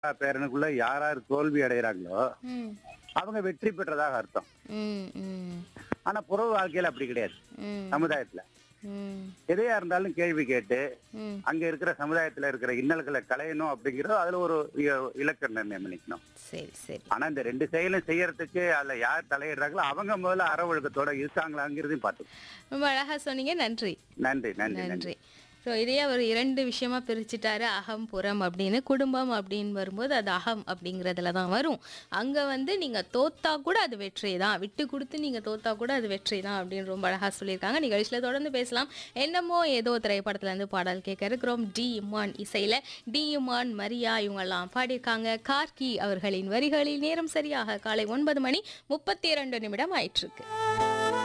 பேரனுக்குள்ள யார் யார் தோல்வி அடைகிறாங்களோ ம் அவங்க வெற்றி பெற்றதாக அர்த்தம் ம் ம் ஆனா புற வாழ்க்கையில அப்படி கிடையாது ம் சமுதாயத்துல ம் எதையா இருந்தாலும் கேள்வி கேட்டு ம் அங்க இருக்கிற சமுதாயத்துல இருக்கிற இன்னல்களை களையணும் அப்படிங்கறது அதுல ஒரு இ- இலக்க நிர்ணயம் பண்ணிக்கணும் சரி சரி ஆனா இந்த ரெண்டு செயலும் செய்யறதுக்கு அதுல யார் தலையிடுறாங்களோ அவங்க முதல்ல அற ஒழுக்கத்தோட இருக்காங்களாங்கிறதையும் பார்த்து ரொம்ப அழகா சொன்னீங்க நன்றி நன்றி நன்றி நன்றி நன்றி ஸோ இதையே அவர் இரண்டு விஷயமா பிரிச்சுட்டாரு அகம் புறம் அப்படின்னு குடும்பம் அப்படின்னு வரும்போது அது அகம் அப்படிங்கிறதுல தான் வரும் அங்கே வந்து நீங்கள் தோத்தா கூட அது வெற்றி தான் விட்டு கொடுத்து நீங்கள் தோத்தா கூட அது வெற்றி தான் அப்படின்னு ரொம்ப அழகாக சொல்லியிருக்காங்க நிகழ்ச்சியில் தொடர்ந்து பேசலாம் என்னமோ ஏதோ திரைப்படத்துலேருந்து பாடல் கேட்க இருக்கிறோம் டி இமான் இசையில் டி இமான் மரியா இவங்கெல்லாம் பாடியிருக்காங்க கார்கி அவர்களின் வரிகளில் நேரம் சரியாக காலை ஒன்பது மணி முப்பத்தி இரண்டு நிமிடம் ஆயிட்டிருக்கு